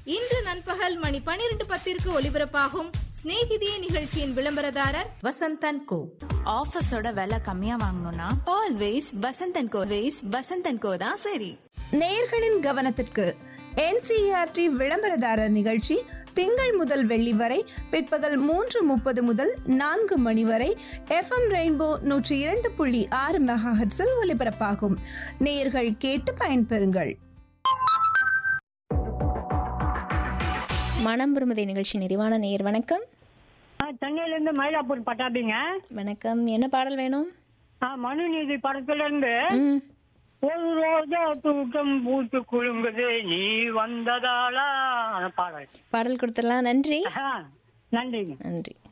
இன்று நண்பகல் மணி பனிரெண்டு பத்திற்கு ஒலிபரப்பாகும் சிநேகிதியே நிகழ்ச்சியின் விளம்பரதாரர் வசந்தன் கோ ஆஃபீஸோட விலை கம்மியா வாங்கணும்னா ஆல்வேஸ் வசந்தன் கோ வேஸ் வசந்தன் கோ தான் சரி நேர்களின் கவனத்திற்கு என்சிஆர்டி விளம்பரதாரர் நிகழ்ச்சி திங்கள் முதல் வெள்ளி வரை பிற்பகல் மூன்று முப்பது முதல் நான்கு மணி வரை எஃப்எம் ரெயின்போ நூற்றி இரண்டு புள்ளி ஆறு மெகாஹட்ஸில் ஒலிபரப்பாகும் நேயர்கள் கேட்டு பயன்பெறுங்கள் மனம் விரும்புதை நிகழ்ச்சி நிறைவான நேயர் வணக்கம் ஆ, சென்னையிலேருந்து மயிலாப்பூர் பட்டாபிங்க வணக்கம் என்ன பாடல் வேணும் ஆ, மனுநீதி படத்துல இருந்து ம் ஒரு ரோஜா தூக்கம் பூத்து குலுங்குது நீ வந்ததாலா அந்த பாடல் பாடல் கொடுத்துடலாம் நன்றி ஆ, நன்றிங்க நன்றி